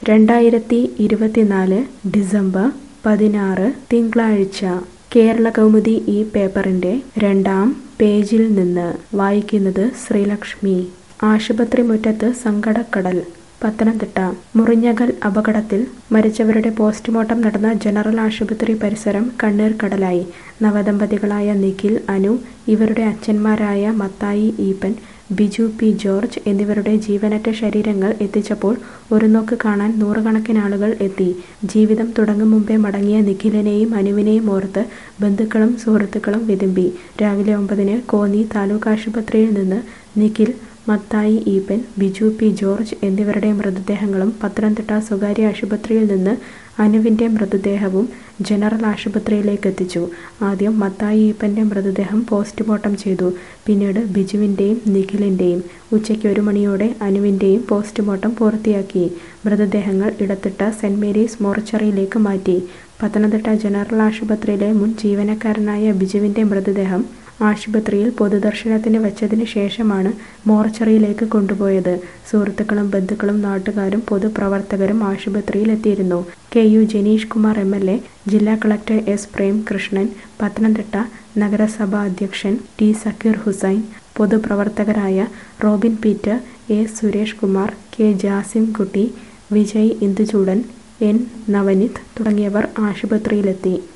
രണ്ടായിരത്തി ഇരുപത്തിനാല് ഡിസംബർ പതിനാറ് തിങ്കളാഴ്ച കേരള കൗമുദി ഈ പേപ്പറിന്റെ രണ്ടാം പേജിൽ നിന്ന് വായിക്കുന്നത് ശ്രീലക്ഷ്മി ആശുപത്രി മുറ്റത്ത് സങ്കടക്കടൽ പത്തനംതിട്ട മുറിഞ്ഞകൽ അപകടത്തിൽ മരിച്ചവരുടെ പോസ്റ്റ്മോർട്ടം നടന്ന ജനറൽ ആശുപത്രി പരിസരം കണ്ണീർ കടലായി നവദമ്പതികളായ നിഖിൽ അനു ഇവരുടെ അച്ഛന്മാരായ മത്തായി ഈപ്പൻ ബിജു പി ജോർജ് എന്നിവരുടെ ജീവനറ്റ ശരീരങ്ങൾ എത്തിച്ചപ്പോൾ ഒരു നോക്ക് കാണാൻ നൂറുകണക്കിന് ആളുകൾ എത്തി ജീവിതം തുടങ്ങും മുമ്പേ മടങ്ങിയ നിഖിലിനെയും അനുവിനെയും ഓർത്ത് ബന്ധുക്കളും സുഹൃത്തുക്കളും വിതുമ്പി രാവിലെ ഒമ്പതിന് കോന്നി താലൂക്ക് ആശുപത്രിയിൽ നിന്ന് നിഖിൽ മത്തായി ഈപ്പൻ ബിജു പി ജോർജ് എന്നിവരുടെ മൃതദേഹങ്ങളും പത്തനംതിട്ട സ്വകാര്യ ആശുപത്രിയിൽ നിന്ന് അനുവിൻ്റെ മൃതദേഹവും ജനറൽ ആശുപത്രിയിലേക്ക് എത്തിച്ചു ആദ്യം മത്തായി ഈപ്പൻ്റെ മൃതദേഹം പോസ്റ്റ്മോർട്ടം ചെയ്തു പിന്നീട് ബിജുവിൻ്റെയും നിഖിലിൻ്റെയും ഉച്ചയ്ക്ക് ഒരു മണിയോടെ അനുവിൻ്റെയും പോസ്റ്റ്മോർട്ടം പൂർത്തിയാക്കി മൃതദേഹങ്ങൾ ഇടത്തിട്ട സെൻറ് മേരീസ് മോർച്ചറിയിലേക്ക് മാറ്റി പത്തനംതിട്ട ജനറൽ ആശുപത്രിയിലെ മുൻ ജീവനക്കാരനായ ബിജുവിൻ്റെ മൃതദേഹം ആശുപത്രിയിൽ പൊതുദർശനത്തിന് വെച്ചതിന് ശേഷമാണ് മോർച്ചറിയിലേക്ക് കൊണ്ടുപോയത് സുഹൃത്തുക്കളും ബന്ധുക്കളും നാട്ടുകാരും പൊതുപ്രവർത്തകരും ആശുപത്രിയിൽ എത്തിയിരുന്നു K U Jenish Kumar M L A ജില്ലാ കളക്ടർ എസ് പ്രേംകൃഷ്ണൻ പത്തനംതിട്ട നഗരസഭാ അധ്യക്ഷൻ ടി സക്കീർ ഹുസൈൻ പൊതുപ്രവർത്തകരായ Robin Peter A Suresh Kumar K Jasim Kutty Vijay Induchoodan N നവനിത് തുടങ്ങിയവർ ആശുപത്രിയിലെത്തി